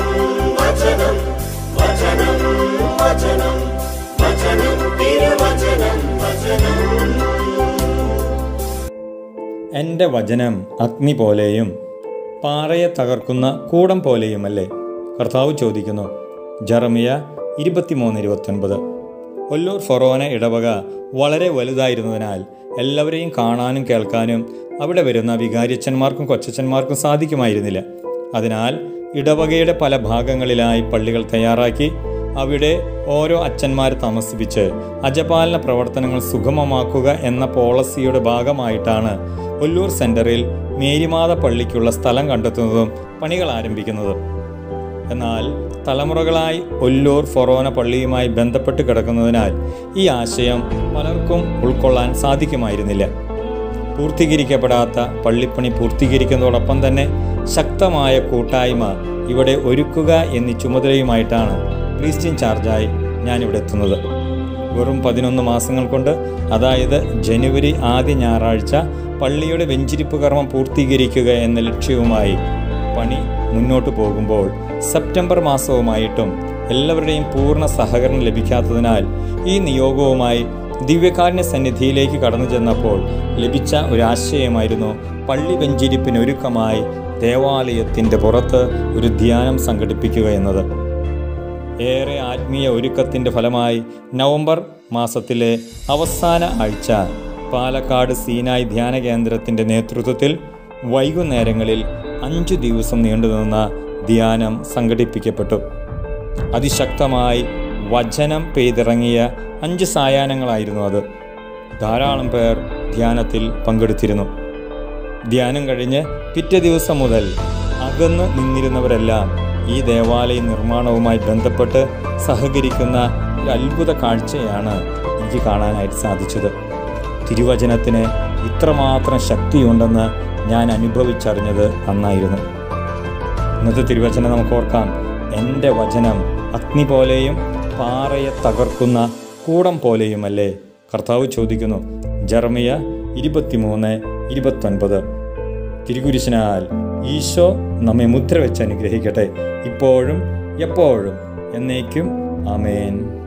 വചനം വചനം വചനം വചനം തിരുവചനം വചനം എൻ്റെ വചനം അഗ്നി പോലെയും പാറയെ തകർക്കുന്ന കൂടം പോലെയുമല്ലേ കർത്താവ് ചോദിക്കുന്നു ജറമിയ ഇരുപത്തിമൂന്ന് ഇരുപത്തൊൻപത് ഒല്ലൂർ ഫൊറോന ഇടവക വളരെ വലുതായിരുന്നതിനാൽ എല്ലാവരെയും കാണാനും കേൾക്കാനും അവിടെ വരുന്ന വികാരിച്ചന്മാർക്കും കൊച്ചച്ചന്മാർക്കും സാധിക്കുമായിരുന്നില്ല അതിനാൽ ഇടവകയുടെ പല ഭാഗങ്ങളിലായി പള്ളികൾ തയ്യാറാക്കി അവിടെ ഓരോ അച്ഛന്മാരെ താമസിപ്പിച്ച് അജപാലന പ്രവർത്തനങ്ങൾ സുഗമമാക്കുക എന്ന പോളിസിയുടെ ഭാഗമായിട്ടാണ് ഒല്ലൂർ സെന്ററിൽ മേരിമാത പള്ളിക്കുള്ള സ്ഥലം കണ്ടെത്തുന്നതും പണികൾ ആരംഭിക്കുന്നതും എന്നാൽ തലമുറകളായി ഒല്ലൂർ ഫൊറോന പള്ളിയുമായി ബന്ധപ്പെട്ട് കിടക്കുന്നതിനാൽ ഈ ആശയം പലർക്കും ഉൾക്കൊള്ളാൻ സാധിക്കുമായിരുന്നില്ല പൂർത്തീകരിക്കപ്പെടാത്ത പള്ളിപ്പണി പൂർത്തീകരിക്കുന്നതോടൊപ്പം തന്നെ ശക്തമായ കൂട്ടായ്മ ഇവിടെ ഒരുക്കുക എന്നീ ചുമതലയുമായിട്ടാണ് ക്രിസ്ത്യൻ ചാർജായി ഞാനിവിടെ എത്തുന്നത് വെറും പതിനൊന്ന് മാസങ്ങൾ കൊണ്ട് അതായത് ജനുവരി ആദ്യ ഞായറാഴ്ച പള്ളിയുടെ വെഞ്ചിരിപ്പ് കർമ്മം പൂർത്തീകരിക്കുക എന്ന ലക്ഷ്യവുമായി പണി മുന്നോട്ട് പോകുമ്പോൾ സെപ്റ്റംബർ മാസവുമായിട്ടും എല്ലാവരുടെയും പൂർണ്ണ സഹകരണം ലഭിക്കാത്തതിനാൽ ഈ നിയോഗവുമായി ദിവ്യകാരുണ്യ സന്നിധിയിലേക്ക് കടന്നു ചെന്നപ്പോൾ ലഭിച്ച ഒരാശയമായിരുന്നു പള്ളി വെഞ്ചിരിപ്പിന് ഒരുക്കമായി ദേവാലയത്തിൻ്റെ പുറത്ത് ഒരു ധ്യാനം സംഘടിപ്പിക്കുക എന്നത് ഏറെ ആത്മീയ ഒരുക്കത്തിൻ്റെ ഫലമായി നവംബർ മാസത്തിലെ അവസാന ആഴ്ച പാലക്കാട് സീനായ് ധ്യാന കേന്ദ്രത്തിൻ്റെ നേതൃത്വത്തിൽ വൈകുന്നേരങ്ങളിൽ അഞ്ചു ദിവസം നീണ്ടുനിന്ന ധ്യാനം സംഘടിപ്പിക്കപ്പെട്ടു അതിശക്തമായി വചനം പെയ്തിറങ്ങിയ അഞ്ച് സായാഹ്നങ്ങളായിരുന്നു അത് ധാരാളം പേർ ധ്യാനത്തിൽ പങ്കെടുത്തിരുന്നു ധ്യാനം കഴിഞ്ഞ് പിറ്റേ ദിവസം മുതൽ അകന്ന് നിന്നിരുന്നവരെല്ലാം ഈ ദേവാലയ നിർമ്മാണവുമായി ബന്ധപ്പെട്ട് സഹകരിക്കുന്ന ഒരു അത്ഭുത കാഴ്ചയാണ് എനിക്ക് കാണാനായിട്ട് സാധിച്ചത് തിരുവചനത്തിന് ഇത്രമാത്രം ശക്തിയുണ്ടെന്ന് ഞാൻ അനുഭവിച്ചറിഞ്ഞത് അന്നായിരുന്നു ഇന്നത്തെ തിരുവചനം നമുക്ക് ഓർക്കാം എൻ്റെ വചനം അഗ്നി പോലെയും പാറയെ തകർക്കുന്ന കൂടം പോലെയുമല്ലേ കർത്താവ് ചോദിക്കുന്നു ജർമിയ ഇരുപത്തിമൂന്ന് ഇരുപത്തൊൻപത് തിരുകുരിശനാൽ ഈശോ നമ്മെ മുദ്ര വെച്ച് അനുഗ്രഹിക്കട്ടെ ഇപ്പോഴും എപ്പോഴും എന്നേക്കും ആമേൻ